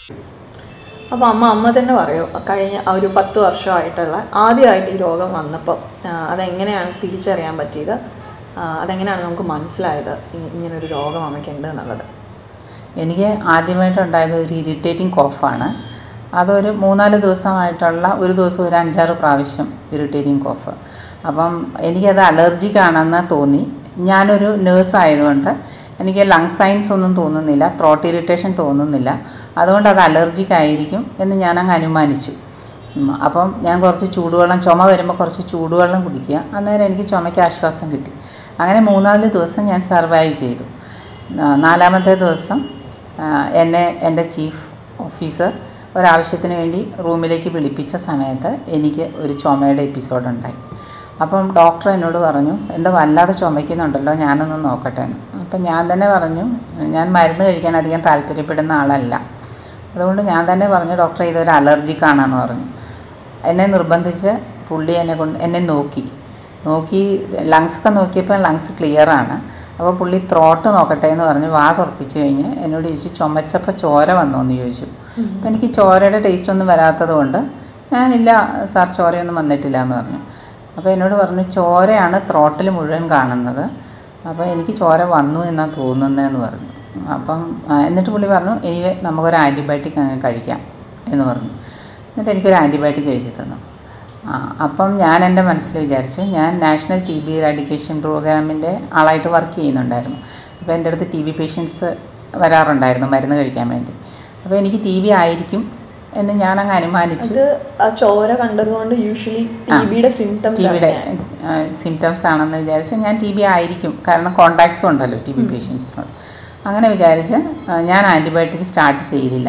അപ്പോൾ അമ്മ അമ്മ തന്നെ പറയൂ കഴിഞ്ഞ ആ ഒരു പത്ത് വർഷമായിട്ടുള്ള ആദ്യമായിട്ട് ഈ രോഗം വന്നപ്പോൾ ആ, അതെങ്ങനെയാണ് തിരിച്ചറിയാൻ പറ്റിയത് ആ, അതെങ്ങനെയാണ് നമുക്ക് മനസ്സിലായത് ഇ- ഇങ്ങനൊരു രോഗം അമ്മയ്ക്കുണ്ട് എന്നുള്ളത് എനിക്ക് ആദ്യമായിട്ടുണ്ടായത് ഒരു ഇറിറ്റേറ്റിംഗ് കോഫാണ് അതൊരു മൂന്നാല് ദിവസമായിട്ടുള്ള ഒരു ദിവസം ഒരു അഞ്ചാറ് പ്രാവശ്യം ഇറിറ്റേറ്റിംഗ് കോഫ് അപ്പം എനിക്കത് അലർജിക് ആണെന്ന് തോന്നി ഞാനൊരു നേഴ്സ് ആയതുകൊണ്ട് എനിക്ക് ലങ് സൈൻസ് ഒന്നും തോന്നുന്നില്ല ത്രോട്ട് ഇറിറ്റേഷൻ തോന്നുന്നില്ല അതുകൊണ്ട് അത് അലർജിക് ആയിരിക്കും എന്ന് ഞാനങ്ങ് അനുമാനിച്ചു ഉം, അപ്പം ഞാൻ കുറച്ച് ചൂടുവെള്ളം ചുമ വരുമ്പോൾ കുറച്ച് ചൂടുവെള്ളം കുടിക്കുക അന്നേരം എനിക്ക് ചുമയ്ക്ക് ആശ്വാസം കിട്ടി അങ്ങനെ മൂന്നാല് ദിവസം ഞാൻ സർവൈവ് ചെയ്തു ആ, നാലാമത്തെ ദിവസം ആ, എന്നെ എൻ്റെ ചീഫ് ഓഫീസർ ഒരാവശ്യത്തിന് വേണ്ടി റൂമിലേക്ക് വിളിപ്പിച്ച സമയത്ത് എനിക്ക് ഒരു ചുമയുടെ എപ്പിസോഡ് ഉണ്ടായി അപ്പം ഡോക്ടർ എന്നോട് പറഞ്ഞു എന്താ വല്ലാതെ ചുമയ്ക്കുന്നുണ്ടല്ലോ ഞാനൊന്ന് നോക്കട്ടെ എന്ന് അപ്പം ഞാൻ തന്നെ പറഞ്ഞു ഞാൻ മരുന്ന് കഴിക്കാൻ അധികം താല്പര്യപ്പെടുന്ന ആളല്ല അതുകൊണ്ട് ഞാൻ തന്നെ പറഞ്ഞു ഡോക്ടറെ ഇതൊരു അലർജിക്കാണെന്ന് പറഞ്ഞു എന്നെ നിർബന്ധിച്ച് പുള്ളി എന്നെ കൊണ്ട് എന്നെ നോക്കി നോക്കി ലങ്സൊക്കെ നോക്കിയപ്പോൾ ലങ്സ് ക്ലിയർ ആണ് അപ്പോൾ പുള്ളി ത്രോട്ട് നോക്കട്ടെ എന്ന് പറഞ്ഞ് വാ തുറപ്പിച്ച് കഴിഞ്ഞ് എന്നോട് ചോദിച്ചു ചുമച്ചപ്പോൾ ചോര വന്നോ എന്ന് ചോദിച്ചു അപ്പോൾ എനിക്ക് ചോരയുടെ ടേസ്റ്റ് ഒന്നും വരാത്തത് കൊണ്ട് ഞാനില്ല സാർ ചോരയൊന്നും വന്നിട്ടില്ല എന്ന് പറഞ്ഞു അപ്പോൾ എന്നോട് പറഞ്ഞു ചോരയാണ് ത്രോട്ടിൽ മുഴുവൻ കാണുന്നത് അപ്പോൾ എനിക്ക് ചോര വന്നു എന്നാണ് തോന്നുന്നതെന്ന് പറഞ്ഞു അപ്പം ആ, എന്നിട്ട് പുള്ളി പറഞ്ഞു ഇനി നമുക്കൊരു ആൻറ്റിബയോട്ടിക് അങ്ങ് കഴിക്കാം എന്ന് പറഞ്ഞു എന്നിട്ട് എനിക്കൊരു ആൻറ്റിബയോട്ടിക് എഴുതി തന്നു ആ അപ്പം ഞാൻ എൻ്റെ മനസ്സിൽ വിചാരിച്ചു ഞാൻ നാഷണൽ ടി ബി ഇറാഡിക്കേഷൻ പ്രോഗ്രാമിൻ്റെ ആളായിട്ട് വർക്ക് ചെയ്യുന്നുണ്ടായിരുന്നു അപ്പോൾ എൻ്റെ അടുത്ത് ടി ബി പേഷ്യൻസ് വരാറുണ്ടായിരുന്നു മരുന്ന് കഴിക്കാൻ വേണ്ടി അപ്പോൾ എനിക്ക് ടി ബി ആയിരിക്കും എന്ന് ഞാനങ്ങ് അനുമാനിച്ചു അത് ആ ചോര കണ്ടതുകൊണ്ട് യൂഷ്വലി ടി ബിയുടെ സിംറ്റംസ് ടി ബിയുടെ സിംറ്റംസ് ആണെന്ന് വിചാരിച്ച് ഞാൻ ടി ബി ആയിരിക്കും കാരണം കോണ്ടാക്ട്സും ഉണ്ടല്ലോ ടി ബി പേഷ്യൻസിനോട് അങ്ങനെ വിചാരിച്ച് ആ, ഞാൻ ആൻറ്റിബയോട്ടിക് സ്റ്റാർട്ട് ചെയ്തില്ല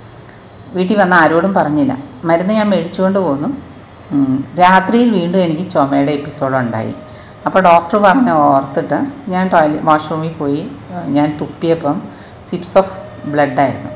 വീട്ടിൽ വന്ന ആരോടും പറഞ്ഞില്ല മരുന്ന് ഞാൻ മേടിച്ചുകൊണ്ട് പോന്നു ഉം, രാത്രിയിൽ വീണ്ടും എനിക്ക് ചുമയുടെ എപ്പിസോഡ് ഉണ്ടായി അപ്പോൾ ഡോക്ടർ പറഞ്ഞ ഓർത്തിട്ട് ഞാൻ ടോയ്ലറ്റ് വാഷ്റൂമിൽ പോയി ആ, ഞാൻ തുപ്പിയപ്പം സിപ്സ് ഓഫ് ബ്ലഡായിരുന്നു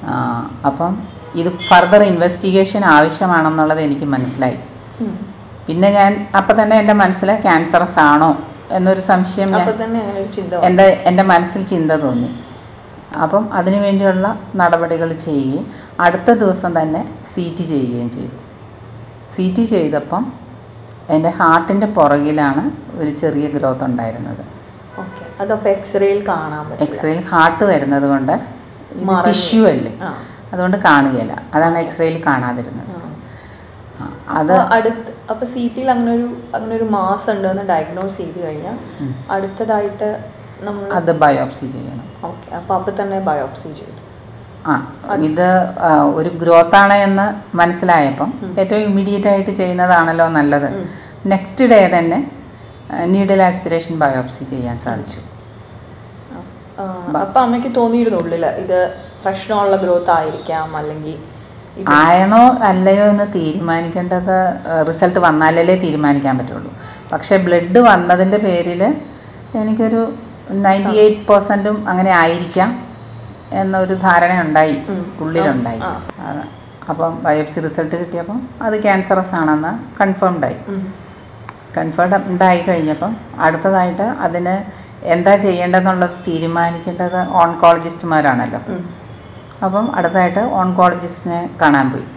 അപ്പം ഇത് ഫർദർ ഇൻവെസ്റ്റിഗേഷൻ ആവശ്യമാണെന്നുള്ളത് എനിക്ക് മനസ്സിലായി പിന്നെ ഞാൻ അപ്പം തന്നെ എൻ്റെ മനസ്സിൽ ക്യാൻസറസ് ആണോ എന്നൊരു സംശയം ഞാൻ അപ്പൊ തന്നെ അങ്ങനെ ഒരു ചിന്ത വന്നു. എൻ്റെ എൻ്റെ മനസ്സിൽ ചിന്ത തോന്നി അപ്പം അതിനു വേണ്ടിയുള്ള നടപടികൾ ചെയ്യുകയും അടുത്ത ദിവസം തന്നെ സി ടി ചെയ്യുകയും ചെയ്തു സി ടി ചെയ്തപ്പം എൻ്റെ ഹാർട്ടിൻ്റെ പുറകിലാണ് ഒരു ചെറിയ ഗ്രോത്ത് ഉണ്ടായിരുന്നത് ഓക്കെ അതപ്പോൾ എക്സ്റേയിൽ കാണാൻ പറ്റും എക്സ്റേയിൽ ഹാർട്ട് വരുന്നത് കൊണ്ട് ഇത് മറഞ്ഞു. ടിഷ്യൂ അല്ലേ ആ. അതുകൊണ്ട് കാണുകയില്ല അതാണ് എക്സ്റേയിൽ കാണാതിരുന്നത് ആ. ആ, അത് അപ്പൊ അടുത്ത് അപ്പൊ സി ടിയിൽ അങ്ങനെ ഒരു അങ്ങനെ ഒരു മാസ് ഉണ്ടെന്ന് ഡയഗ്നോസ് ചെയ്ത് കഴിഞ്ഞാൽ അടുത്തതായിട്ട് നമ്മൾ അത് ബയോപ്സി ചെയ്യണം ഓക്കെ അപ്പൊ അപ്പൊ തന്നെ ബയോപ്സി ചെയ്തു ആ ഇത് ആ, ഒരു ഗ്രോത്ത് ആണ് എന്ന് മനസ്സിലായപ്പം ഏറ്റവും ഇമ്മീഡിയറ്റ് ആയിട്ട് ചെയ്യുന്നതാണല്ലോ നല്ലത് നെക്സ്റ്റ് ഡേ തന്നെ നീഡിൽ ആസ്പിറേഷൻ ബയോപ്സി ചെയ്യാൻ സാധിച്ചു ആ, അപ്പൊ അമ്മയ്ക്ക് തോന്നിയിരുന്നു ഉള്ളില് ഇത് പ്രശ്നമുള്ള ഗ്രോത്ത് ആയിരിക്കാം അല്ലെങ്കിൽ ഇത് ആയണോ അല്ലയോ എന്ന് തീരുമാനിക്കേണ്ടത് റിസൾട്ട് വന്നാലല്ലേ തീരുമാനിക്കാൻ പറ്റുള്ളൂ പക്ഷേ ബ്ലഡ് വന്നതിൻ്റെ പേരിൽ എനിക്കൊരു നയൻറ്റി എയ്റ്റ് പെർസെൻറ്റും അങ്ങനെ ആയിരിക്കാം എന്നൊരു ധാരണ ഉണ്ടായി ഉള്ളിലുണ്ടായി ആ. ആ, അപ്പം ബയോപ്സി റിസൾട്ട് കിട്ടിയപ്പം അത് ക്യാൻസറസ് ആണെന്ന് കൺഫേംഡ് ആയി ഉം. കൺഫേംഡ് ഉണ്ടായി കഴിഞ്ഞപ്പം അടുത്തതായിട്ട് അതിന് എന്താ ചെയ്യേണ്ടതെന്നുള്ളത് തീരുമാനിക്കേണ്ടത് ഓൺകോളജിസ്റ്റുമാരാണല്ലോ ഉം. അപ്പം അടുത്തതായിട്ട് ഓൺകോളജിസ്റ്റിനെ കാണാൻ പോയി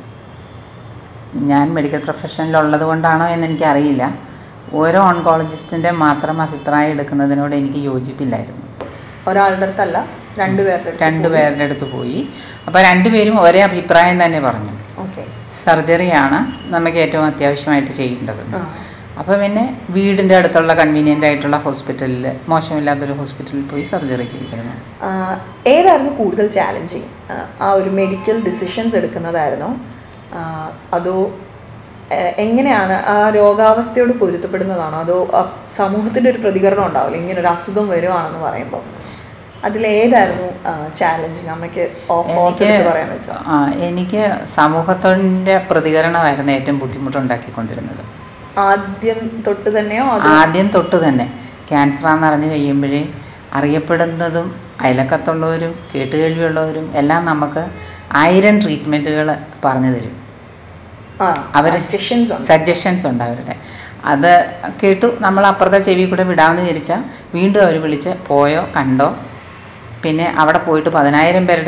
ഞാൻ മെഡിക്കൽ പ്രൊഫഷനിലുള്ളത് കൊണ്ടാണോ എന്ന് എനിക്കറിയില്ല ഓരോ ഓൺകോളജിസ്റ്റിൻ്റെ മാത്രം അഭിപ്രായം എടുക്കുന്നതിനോട് എനിക്ക് യോജിപ്പില്ലായിരുന്നു ഒരാളുടെ അടുത്തല്ല രണ്ടുപേരുടെ അടുത്ത് രണ്ടുപേരുടെ അടുത്ത് പോയി അപ്പോൾ രണ്ടുപേരും ഒരേ അഭിപ്രായം തന്നെ പറഞ്ഞു ഓക്കെ സർജറിയാണ് നമുക്ക് ഏറ്റവും അത്യാവശ്യമായിട്ട് ചെയ്യേണ്ടത് ആ അപ്പോൾ പിന്നെ വീടിൻ്റെ അടുത്തുള്ള കൺവീനിയൻ്റ് ആയിട്ടുള്ള ഹോസ്പിറ്റലിൽ മോശമില്ലാത്തൊരു ഹോസ്പിറ്റലിൽ പോയി സർജറി ചെയ്തിരുന്നു ആ, ഏതായിരുന്നു കൂടുതൽ ചാലഞ്ചിങ് ആ ഒരു മെഡിക്കൽ ഡിസിഷൻസ് എടുക്കുന്നതായിരുന്നോ ആ, അതോ ആ, എങ്ങനെയാണ് ആ രോഗാവസ്ഥയോട് പൊരുത്തപ്പെടുന്നതാണോ അതോ ആ സമൂഹത്തിൻ്റെ ഒരു പ്രതികരണം ഉണ്ടാവില്ല ഇങ്ങനെ ഒരു അസുഖം വരുവാണെന്ന് പറയുമ്പോൾ അതിലേതായിരുന്നു ചാലഞ്ചിങ് അമ്മയ്ക്ക് ഓ- ഓർത്തെടുത്ത് പറയാൻ പറ്റുമോ ആ, എനിക്ക് സമൂഹത്തിൻ്റെ പ്രതികരണമായിരുന്നു ഏറ്റവും ബുദ്ധിമുട്ടുണ്ടാക്കിക്കൊണ്ടിരുന്നത് ആദ്യം തൊട്ട് തന്നെയോ അതോ ആദ്യം തൊട്ട് തന്നെ ക്യാൻസർ ആണെന്ന് അറിഞ്ഞു കഴിയുമ്പോഴേ അറിയപ്പെടുന്നതും അയലക്കത്തുള്ളവരും കേട്ടുകേൾവിയുള്ളവരും എല്ലാം നമുക്ക് ആയിരം ട്രീറ്റ്മെൻറ്റുകൾ പറഞ്ഞു തരും ആ അവർ സജഷൻസ് ഉണ്ട് സജഷൻസ് ഉണ്ട് അവരുടെ അത് കേട്ടു നമ്മൾ അപ്പുറത്തെ ചെവി കൂടെ വിടാമെന്ന് വിചാരിച്ചാൽ വീണ്ടും അവർ വിളിച്ച് പോയോ കണ്ടോ പിന്നെ അവിടെ പോയിട്ട് പതിനായിരം പേരുടെ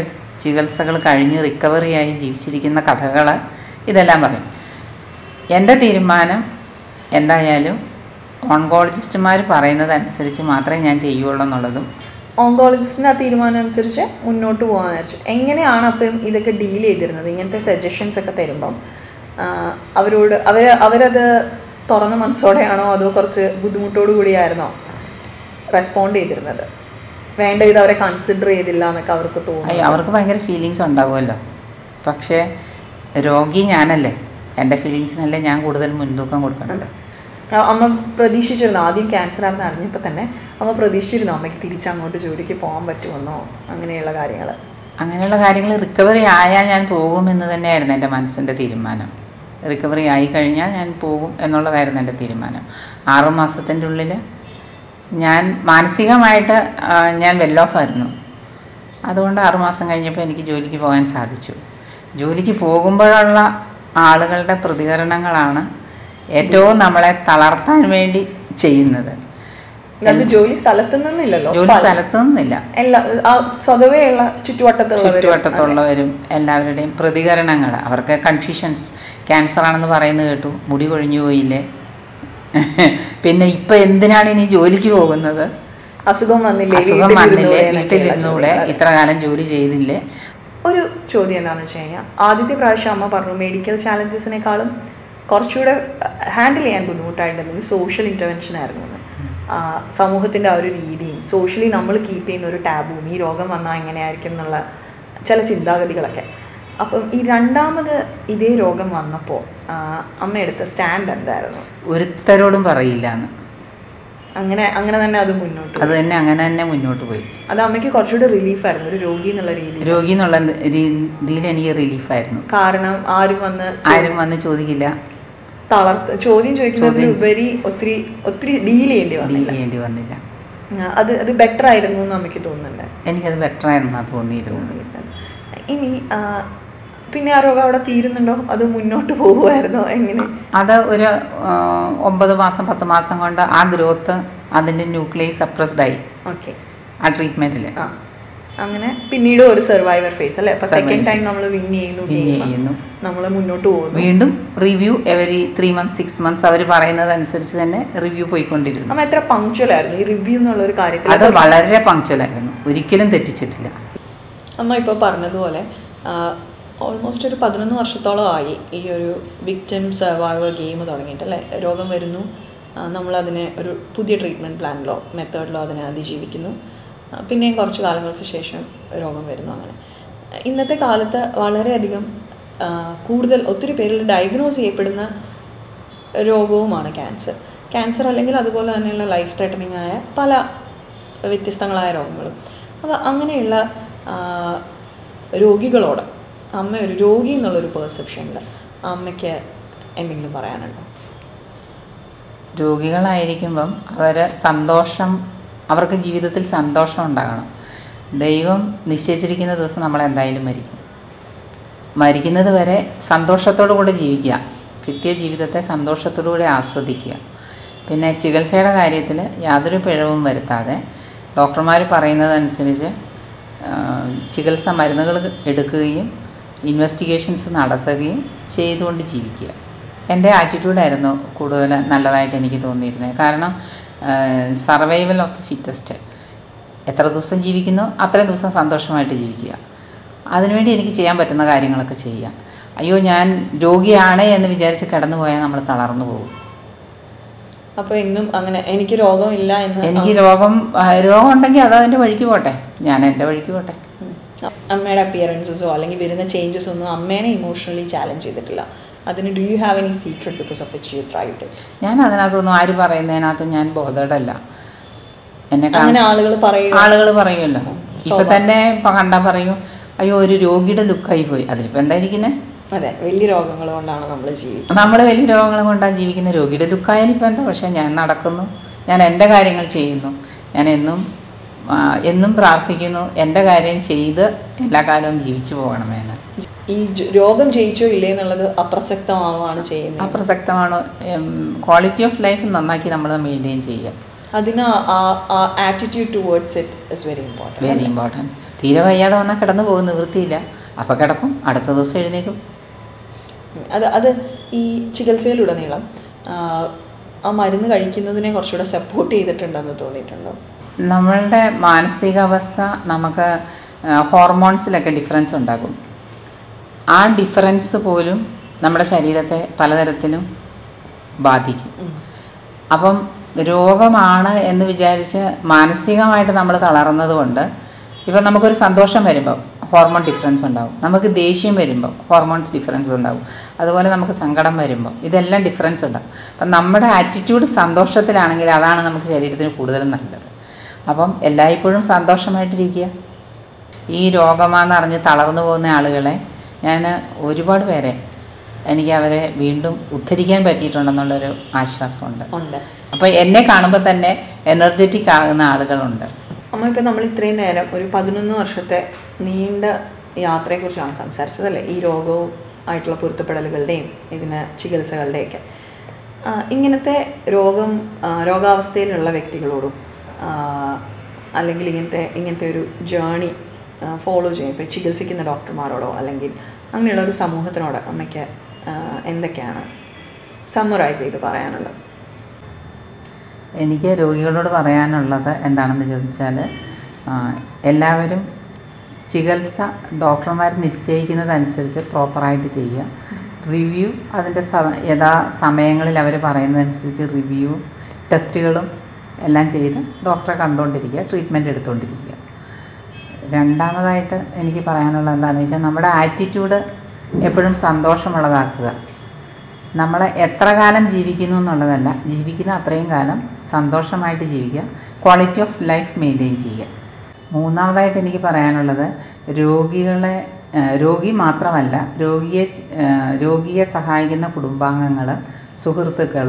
ചികിത്സകൾ കഴിഞ്ഞ് റിക്കവറിയായി ജീവിച്ചിരിക്കുന്ന കഥകൾ ഇതെല്ലാം പറയും എൻ്റെ തീരുമാനം എന്തായാലും ഓൺകോളജിസ്റ്റുമാർ പറയുന്നതനുസരിച്ച് മാത്രമേ ഞാൻ ചെയ്യുള്ളൂ എന്നുള്ളതും ഓങ്കോളജിസ്റ്റിൻ്റെ ആ തീരുമാനം അനുസരിച്ച് മുന്നോട്ട് പോകാൻ വിചാരിച്ചു എങ്ങനെയാണ് അപ്പം ഇതൊക്കെ ഡീൽ ചെയ്തിരുന്നത് ഇങ്ങനത്തെ സജഷൻസ് ഒക്കെ തരുമ്പം ആ, അവരോട് അവർ അവരത് തുറന്ന മനസ്സോടെയാണോ അതോ കുറച്ച് ബുദ്ധിമുട്ടോടു കൂടിയായിരുന്നോ റെസ്പോണ്ട് ചെയ്തിരുന്നത് വേണ്ട ഇത് അവരെ കൺസിഡർ ചെയ്തില്ല എന്നൊക്കെ അവർക്ക് തോന്നി അയ്യ, അവർക്ക് ഭയങ്കര ഫീലിങ്സ് ഉണ്ടാവുമല്ലോ പക്ഷേ രോഗി ഞാനല്ലേ എൻ്റെ ഫീലിങ്സിനല്ലേ ഞാൻ കൂടുതൽ മുൻതൂക്കം കൊടുക്കുന്നത് ആ, അമ്മ പ്രതീക്ഷിച്ചിരുന്നു ആദ്യം ക്യാൻസർ ആണെന്ന് അറിഞ്ഞപ്പോൾ തന്നെ അമ്മ പ്രതീക്ഷിച്ചിരുന്നു അമ്മയ്ക്ക് തിരിച്ചങ്ങോട്ട് ജോലിക്ക് പോകാൻ പറ്റുമെന്നോ അങ്ങനെയുള്ള കാര്യങ്ങൾ അങ്ങനെയുള്ള കാര്യങ്ങൾ റിക്കവറി ആയാൽ ഞാൻ പോകുമെന്ന് തന്നെയായിരുന്നു എൻ്റെ മനസ്സിൻ്റെ തീരുമാനം റിക്കവറി ആയി കഴിഞ്ഞാൽ ഞാൻ പോകും എന്നുള്ളതായിരുന്നു എൻ്റെ തീരുമാനം ആറു മാസത്തിൻ്റെ ഉള്ളിൽ ഞാൻ മാനസികമായിട്ട് ആ, ഞാൻ വെൽ ഓഫ് ആയിരുന്നു അതുകൊണ്ട് ആറുമാസം കഴിഞ്ഞപ്പോൾ എനിക്ക് ജോലിക്ക് പോകാൻ സാധിച്ചു ജോലിക്ക് പോകുമ്പോഴുള്ള ആളുകളുടെ പ്രതികരണങ്ങളാണ് ഏറ്റവും നമ്മളെ തളർത്താൻ വേണ്ടി ചെയ്യുന്നത് അത് ജോലി സ്ഥലത്ത് നിന്നില്ലല്ലോ ജോലി പല- സ്ഥലത്തു നിന്നില്ല എല്ലാ ആ സ്വതവേയുള്ള ചുറ്റുവട്ടത്തുള്ളവർ ചുറ്റുവട്ടത്തുള്ളവരും എല്ലാവരുടെയും പ്രതികരണങ്ങൾ അവർക്ക് കൺഫ്യൂഷൻസ് ക്യാൻസർ ആണെന്ന് പറയുന്നത് കേട്ടു മുടി കൊഴിഞ്ഞു പോയില്ലേ പിന്നെ ഇപ്പൊ എന്തിനാണ് ഇനി ജോലിക്ക് പോകുന്നത് അസുഖം വന്നില്ലേ അസുഖം വീട്ടിലിരുന്നൂടെ വന്നില്ലേ എന്നൊക്കെയുള്ള വീട്ടിലിരുന്നൂടെ ചോദ്യങ്ങൾ. ഇത്ര കാലം ജോലി ചെയ്തില്ലേ ഒരു ചോദ്യം എന്താണെന്ന് വെച്ച് കഴിഞ്ഞാൽ ആദ്യത്തെ പ്രാവശ്യം അമ്മ പറഞ്ഞു മെഡിക്കൽ ചാലഞ്ചസിനേക്കാളും കുറച്ചുകൂടെ ഹാൻഡിൽ ചെയ്യാൻ ബുദ്ധിമുട്ടായിട്ടുണ്ടെങ്കിൽ സോഷ്യൽ ഇൻ്റർവെൻഷൻ ആയിരുന്നു എന്ന്. ആ, സമൂഹത്തിൻ്റെ ആ ഒരു രീതിയും സോഷ്യലി നമ്മൾ കീപ്പ് ചെയ്യുന്ന ഒരു ടാബും ഈ രോഗം വന്നാൽ എങ്ങനെയായിരിക്കും എന്നുള്ള ചില ചിന്താഗതികളൊക്കെ അപ്പം ഈ രണ്ടാമത് ഇതേ രോഗം വന്നപ്പോൾ അമ്മ എടുത്ത സ്റ്റാൻഡ് എന്തായിരുന്നു ഒരുത്തരോടും പറയില്ല എന്ന് അങ്ങനെ അങ്ങനെ തന്നെ അത് മുന്നോട്ട് അത് തന്നെ അങ്ങനെ തന്നെ മുന്നോട്ട് പോയി അത് അമ്മയ്ക്ക് കുറച്ചുകൂടി റിലീഫായിരുന്നു ഒരു രോഗി എന്നുള്ള രീതിയിൽ രോഗി എന്നുള്ള രീതിയിൽ എനിക്ക് റിലീഫായിരുന്നു കാരണം ആരും വന്ന് ആരും വന്ന് ചോദിക്കില്ല തളർത്ത് ചോദ്യം ചോദിക്കുന്നതിലുപരി ഒത്തിരി ഒത്തിരി ഡീൽ ചെയ്യേണ്ടി ഡീൽ വന്നില്ല ചെയ്യേണ്ടി വന്നില്ല ആ, അത് അത് ബെറ്റർ ആയിരുന്നു എന്ന് നമുക്ക് തോന്നുന്നുണ്ട് എനിക്കത് ബെറ്റർ ആയിരുന്നാ തോന്നിയിരുന്നത് ഇനി ആ, പിന്നെ ആ രോഗം അവിടെ തീരുന്നുണ്ടോ അത് മുന്നോട്ട് പോകുമായിരുന്നോ എങ്ങനെ അത് ഒരു ആ, ഒമ്പത് മാസം പത്ത് മാസം കൊണ്ട് ആ ഗ്രോത്ത് അതിൻ്റെ ന്യൂക്ലിയസ് സപ്രസ്ഡ് ആയി ഓക്കെ ആ ട്രീറ്റ്മെൻറ്റിൽ ആ അങ്ങനെ പിന്നീട് ഒരു സർവൈവർ ഫേസ് അല്ലേ അപ്പൊ സെക്കൻഡ് Survivor ടൈം നമ്മൾ വിൻ ചെയ്യുന്നു Win ചെയ്യുന്നു. നമ്മൾ മുന്നോട്ട് പോകുന്നു വീണ്ടും review every three months six months അവർ പറയുന്നത് അനുസരിച്ച് തന്നെ റിവ്യൂ പോയിക്കൊണ്ടിരുന്നു അമ്മ എത്ര പങ്ക്ച്വൽ ആയിരുന്നു ഈ റിവ്യൂ എന്നുള്ള ഒരു കാര്യത്തിൽ അത് വളരെ പങ്ക്ച്വലായിരുന്നു ഒരിക്കലും തെറ്റിച്ചിട്ടില്ല അമ്മ ഇപ്പോൾ പറഞ്ഞതുപോലെ ഓൾമോസ്റ്റ് ഒരു പതിനൊന്ന് വർഷത്തോളം ആയി ഈ ഒരു വിക്ടിം സർവൈവർ ഗെയിം തുടങ്ങിയിട്ട് അല്ലേ രോഗം വരുന്നു ആ, നമ്മളതിനെ ഒരു പുതിയ ട്രീറ്റ്മെൻറ്റ് പ്ലാനിലോ മെത്തേഡിലോ അതിനെ അതിജീവിക്കുന്നു ആ, പിന്നെയും കുറച്ച് കാലങ്ങൾക്ക് ശേഷം രോഗം വരുന്നു അങ്ങനെ ഇന്നത്തെ കാലത്ത് വളരെയധികം ആ, കൂടുതൽ ഒത്തിരി പേരിൽ ഡയഗ്നോസ് ചെയ്യപ്പെടുന്ന രോഗവുമാണ് ക്യാൻസർ ക്യാൻസർ അല്ലെങ്കിൽ അതുപോലെ തന്നെയുള്ള ലൈഫ് ത്രെട്ടനിങ് ആയ പല വ്യത്യസ്തങ്ങളായ രോഗങ്ങളും അപ്പോൾ അങ്ങനെയുള്ള ആ, രോഗികളോട് അമ്മ ഒരു രോഗി എന്നുള്ളൊരു പെർസെപ്ഷനിൽ അമ്മയ്ക്ക് എന്തെങ്കിലും പറയാനുണ്ടോ രോഗികളായിരിക്കുമ്പം അവർ സന്തോഷം അവർക്ക് ജീവിതത്തിൽ സന്തോഷം ഉണ്ടാകണം ദൈവം നിശ്ചയിച്ചിരിക്കുന്ന ദിവസം നമ്മൾ എന്തായാലും മരിക്കും മരിക്കുന്നത് വരെ സന്തോഷത്തോടു കൂടെ ജീവിക്കുക കിട്ടിയ ജീവിതത്തെ സന്തോഷത്തോടു കൂടി ആസ്വദിക്കുക പിന്നെ ചികിത്സയുടെ കാര്യത്തിൽ യാതൊരു പിഴവും വരുത്താതെ ഡോക്ടർമാർ പറയുന്നതനുസരിച്ച് ആ, ചികിത്സ മരുന്നുകൾ എടുക്കുകയും ഇൻവെസ്റ്റിഗേഷൻസ് നടത്തുകയും ചെയ്തുകൊണ്ട് ജീവിക്കുക എൻ്റെ ആറ്റിറ്റ്യൂഡായിരുന്നു കൂടുതൽ നല്ലതായിട്ട് എനിക്ക് തോന്നിയിരുന്നത് കാരണം സർവൈവൽ ഓഫ് ദി ഫിറ്റസ്റ്റ് എത്ര ദിവസം ജീവിക്കുന്നോ അത്രയും ദിവസം സന്തോഷമായിട്ട് ജീവിക്കുക അതിനുവേണ്ടി എനിക്ക് ചെയ്യാൻ പറ്റുന്ന കാര്യങ്ങളൊക്കെ ചെയ്യുക അയ്യോ ഞാൻ രോഗിയാണ് എന്ന് വിചാരിച്ച് കിടന്നു പോയാൽ നമ്മൾ തളർന്നു പോകും അപ്പോൾ എന്നും അങ്ങനെ എനിക്ക് രോഗമില്ല എന്ന് എനിക്ക് രോഗം ആ, രോഗം ഉണ്ടെങ്കിൽ അത് അതിൻ്റെ വഴിക്ക് പോട്ടെ ഞാൻ എൻ്റെ വഴിക്ക് പോട്ടെ ഉം. അമ്മയുടെ അപ്പിയറൻസസോ അല്ലെങ്കിൽ വരുന്ന ചേഞ്ചസ് ഒന്നും അമ്മേനെ ഇമോഷണലി ചാലഞ്ച് ചെയ്തിട്ടില്ല അതിന് do you have any secret because of it you try it ഞാൻ അതിനകത്തൊന്നും ആര് പറയുന്നതിനകത്ത് ഞാൻ ബോധേഡല്ല എന്നെ അങ്ങനെ ആളുകൾ പറയും ആളുകൾ പറയുമല്ലോ ഇപ്പൊ തന്നെ ഇപ്പൊ കണ്ടാ പറയും അയ്യോ ഒരു രോഗിയുടെ ലുക്കായി പോയി അതിലിപ്പോ എന്തായിരിക്കുന്നത് അതെ വലിയ രോഗങ്ങൾ കൊണ്ടാണ് നമ്മൾ ജീവിക്കുന്നത് നമ്മൾ വലിയ രോഗങ്ങൾ കൊണ്ടാണ് ജീവിക്കുന്ന രോഗിയുടെ ലുക്കായാലും ഇപ്പം എന്താ പക്ഷേ ഞാൻ നടക്കുന്നു ഞാൻ എൻ്റെ കാര്യങ്ങൾ ചെയ്യുന്നു ഞാൻ എന്നും ആ, എന്നും പ്രാർത്ഥിക്കുന്നു എൻ്റെ കാര്യം ചെയ്ത് എല്ലാ കാലവും ജീവിച്ചു പോകണമെന്ന് ഈ ജ- രോഗം ജയിച്ചോ ഇല്ലേ എന്നുള്ളത് അപ്രസക്തമാവാണ് ചെയ്യുന്നത് അപ്രസക്തമാണ് ക്വാളിറ്റി ഓഫ് ലൈഫ് നന്നാക്കി നമ്മൾ മെയിൻറ്റെയിൻ ചെയ്യുക അതിന് ആ attitude towards it is very important very important തീരെ വയ്യാതെ വന്നാൽ കിടന്നു പോകും നിവൃത്തിയില്ല അപ്പോൾ കിടക്കും അടുത്ത ദിവസം എഴുന്നേക്കും ഉം. അത് അത് ഈ ചികിത്സയിലുടനീളം ആ, ആ മരുന്ന് കഴിക്കുന്നതിനെ കുറച്ചുകൂടെ സപ്പോർട്ട് ചെയ്തിട്ടുണ്ടെന്ന് തോന്നിയിട്ടുണ്ടോ നമ്മളുടെ മാനസികാവസ്ഥ നമുക്ക് ഹോർമോൺസിലൊക്കെ ഡിഫറൻസ് ഉണ്ടാകും ആ ഡിഫറൻസ് പോലും നമ്മുടെ ശരീരത്തെ പലതരത്തിലും ബാധിക്കും ഉം. അപ്പം രോഗമാണ് എന്ന് വിചാരിച്ച് മാനസികമായിട്ട് നമ്മൾ തളർന്നത് കൊണ്ട് ഇപ്പം നമുക്കൊരു സന്തോഷം വരുമ്പം ഹോർമോൺ ഡിഫറൻസ് ഉണ്ടാവും നമുക്ക് ദേഷ്യം വരുമ്പം ഹോർമോൺസ് ഡിഫറൻസ് ഉണ്ടാവും അതുപോലെ നമുക്ക് സങ്കടം വരുമ്പം ഇതെല്ലാം ഡിഫറൻസ് ഉണ്ടാവും അപ്പം നമ്മുടെ ആറ്റിറ്റ്യൂഡ് സന്തോഷത്തിലാണെങ്കിൽ അതാണ് നമുക്ക് ശരീരത്തിന് കൂടുതലും നല്ലത് അപ്പം എല്ലായ്പ്പോഴും സന്തോഷമായിട്ടിരിക്കുക ഈ രോഗമാണെന്ന് അറിഞ്ഞ് തളർന്നു പോകുന്ന ആളുകളെ ഞാൻ ഒരുപാട് പേരെ എനിക്ക് അവരെ വീണ്ടും ഉദ്ധരിക്കാൻ പറ്റിയിട്ടുണ്ടെന്നുള്ളൊരു ആശ്വാസമുണ്ട് ഉണ്ട് അപ്പോൾ എന്നെ കാണുമ്പോൾ തന്നെ എനർജറ്റിക് ആകുന്ന ആളുകളുണ്ട് അമ്മ ഇപ്പം നമ്മൾ ഇത്രയും നേരം ഒരു പതിനൊന്ന് വർഷത്തെ നീണ്ട യാത്രയെക്കുറിച്ചാണ് സംസാരിച്ചത് അല്ലേ ഈ രോഗവും ആയിട്ടുള്ള പൊരുത്തപ്പെടലുകളുടെയും ഇതിന് ചികിത്സകളുടെയൊക്കെ ആ, ഇങ്ങനത്തെ രോഗം ആ, രോഗാവസ്ഥയിലുള്ള വ്യക്തികളോടും ആ, അല്ലെങ്കിൽ ഇങ്ങനത്തെ ഇങ്ങനത്തെ ഒരു ജേണി ഫോളോ ചെയ്യും ഇപ്പോൾ ചികിത്സിക്കുന്ന ഡോക്ടർമാരോടോ അല്ലെങ്കിൽ അങ്ങനെയുള്ള ഒരു സമൂഹത്തിനോട് അമ്മയ്ക്ക് ആ, എന്തൊക്കെയാണ് സമ്മറൈസ് ചെയ്ത് പറയാനുള്ളത് എനിക്ക് രോഗികളോട് പറയാനുള്ളത് എന്താണെന്ന് ചോദിച്ചാൽ ആ, എല്ലാവരും ചികിത്സ ഡോക്ടർമാർ നിശ്ചയിക്കുന്നതനുസരിച്ച് പ്രോപ്പറായിട്ട് ചെയ്യുക റിവ്യൂ അതിൻ്റെ സ യഥാ സമയങ്ങളിൽ അവർ പറയുന്നതനുസരിച്ച് റിവ്യൂ ടെസ്റ്റുകളും എല്ലാം ചെയ്ത് ഡോക്ടറെ കണ്ടുകൊണ്ടിരിക്കുക ട്രീറ്റ്മെൻറ്റ് എടുത്തുകൊണ്ടിരിക്കുക രണ്ടാമതായിട്ട് എനിക്ക് പറയാനുള്ളത് എന്താണെന്ന് വെച്ചാൽ നമ്മുടെ ആറ്റിറ്റ്യൂഡ് എപ്പോഴും സന്തോഷമുള്ളതാക്കുക നമ്മൾ എത്ര കാലം ജീവിക്കുന്നു എന്നുള്ളതല്ല ജീവിക്കുന്ന അത്രയും കാലം സന്തോഷമായിട്ട് ജീവിക്കുക ക്വാളിറ്റി ഓഫ് ലൈഫ് മെയിൻറ്റെയിൻ ചെയ്യുക മൂന്നാമതായിട്ട് എനിക്ക് പറയാനുള്ളത് രോഗികളെ ആ, രോഗി മാത്രമല്ല രോഗിയെ ആ, രോഗിയെ സഹായിക്കുന്ന കുടുംബാംഗങ്ങൾ സുഹൃത്തുക്കൾ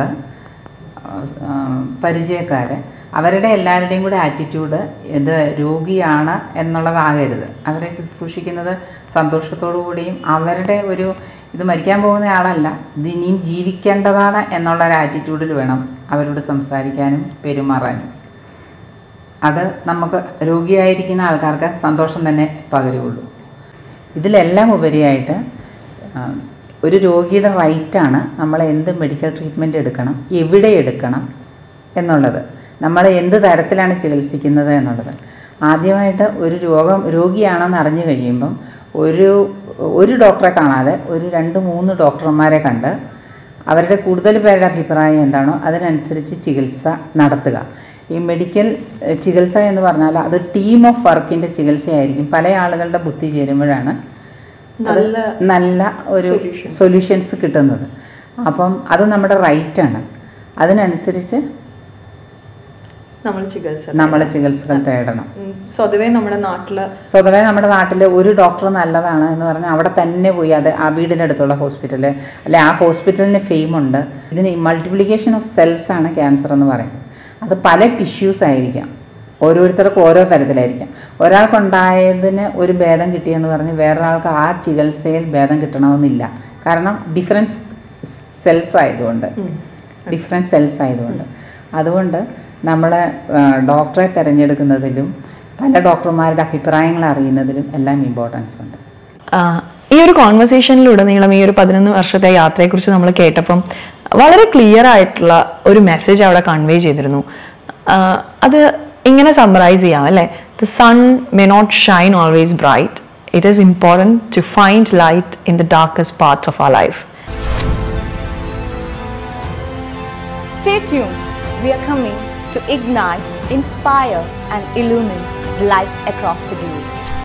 പരിചയക്കാർ അവരുടെ എല്ലാവരുടെയും കൂടെ ആറ്റിറ്റ്യൂഡ് ഇത് രോഗിയാണ് എന്നുള്ളതാകരുത് അവരെ ശുശ്രൂഷിക്കുന്നത് സന്തോഷത്തോടു കൂടിയും അവരുടെ ഒരു ഇത് മരിക്കാൻ പോകുന്ന ആളല്ല ഇത് ഇനിയും ജീവിക്കേണ്ടതാണ് എന്നുള്ള ഒരു ആറ്റിറ്റ്യൂഡിൽ വേണം അവരോട് സംസാരിക്കാനും പെരുമാറാനും അത് നമുക്ക് രോഗിയായിരിക്കുന്ന ആൾക്കാർക്ക് സന്തോഷം തന്നെ പകരുള്ളൂ ഇതിലെല്ലാം ഉപരിയായിട്ട് ആ, ഒരു രോഗിയുടെ റൈറ്റാണ് നമ്മൾ എന്ത് മെഡിക്കൽ ട്രീറ്റ്മെൻറ്റ് എടുക്കണം എവിടെ എടുക്കണം എന്നുള്ളത് നമ്മൾ എന്ത് തരത്തിലാണ് ചികിത്സിക്കുന്നത് എന്നുള്ളത് ആദ്യമായിട്ട് ഒരു രോഗം രോഗിയാണെന്ന് അറിഞ്ഞു കഴിയുമ്പം ഒരു ഒരു ഡോക്ടറെ കാണാതെ ഒരു രണ്ട് മൂന്ന് ഡോക്ടർമാരെ കണ്ട് അവരുടെ കൂടുതൽ പേരുടെ അഭിപ്രായം എന്താണോ അതിനനുസരിച്ച് ചികിത്സ നടത്തുക ഈ മെഡിക്കൽ എഹ്, ചികിത്സ എന്ന് പറഞ്ഞാൽ അത് ടീം ഓഫ് വർക്കിൻ്റെ ചികിത്സയായിരിക്കും പല ആളുകളുടെ ബുദ്ധി ചേരുമ്പോഴാണ് അത് നല്ല നല്ല ഒരു solution. സൊല്യൂഷൻസ് കിട്ടുന്നത് അപ്പം അത് നമ്മുടെ റൈറ്റാണ് അതിനനുസരിച്ച് നമ്മൾ ചികിത്സ നമ്മൾ ചികിത്സകൾ തേടണം ഉം, സ്വതവേ നമ്മുടെ നാട്ടില് സ്വതവേ നമ്മുടെ നാട്ടിൽ ഒരു ഡോക്ടർ നല്ലതാണ് എന്ന് പറഞ്ഞാൽ അവിടെ തന്നെ പോയി അത് ആ വീടിൻ്റെ അടുത്തുള്ള ഹോസ്പിറ്റൽ അല്ലെ ആ ഹോസ്പിറ്റലിന് ഫെയിമുണ്ട് ഇതിന് മൾട്ടിപ്ലിക്കേഷൻ ഓഫ് സെൽസ് ആണ് ക്യാൻസർ എന്ന് പറയുന്നത് അത് പല ടിഷ്യൂസ് ആയിരിക്കാം ഓരോരുത്തർക്കും ഓരോ തരത്തിലായിരിക്കാം ഒരാൾക്കുണ്ടായതിന് ഒരു ഭേദം കിട്ടിയെന്ന് പറഞ്ഞ് വേറൊരാൾക്ക് ആ ചികിത്സയിൽ ഭേദം കിട്ടണമെന്നില്ല കാരണം ഡിഫറൻസ് സെൽസ് ആയതുകൊണ്ട് ഉം. ഡിഫറെൻറ്റ് സെൽസ് ആയതുകൊണ്ട് അതുകൊണ്ട് നമ്മൾ ഡോക്ടറെ തിരഞ്ഞെടുക്കുന്നതിലും പല ഡോക്ടർമാരുടെ അഭിപ്രായങ്ങൾ അറിയുന്നതിലും എല്ലാം ഇമ്പോർട്ടൻസ് ഉണ്ട് ആ, ഈ ഒരു കോൺവെർസേഷനിലുടനീളം ഈ ഒരു പതിനൊന്ന് വർഷത്തെ യാത്രയെക്കുറിച്ച് നമ്മൾ കേട്ടപ്പം വളരെ ക്ലിയർ ആയിട്ടുള്ള ഒരു മെസ്സേജ് അവിടെ കൺവേ ചെയ്തിരുന്നു ആ, അത് ഇങ്ങനെ സമ്മറൈസ് ചെയ്യാം അല്ലേ the sun may not shine always bright it is important to find light in the darkest parts of our life Stay tuned. We are coming to ignite, inspire, and illumine lives across the globe.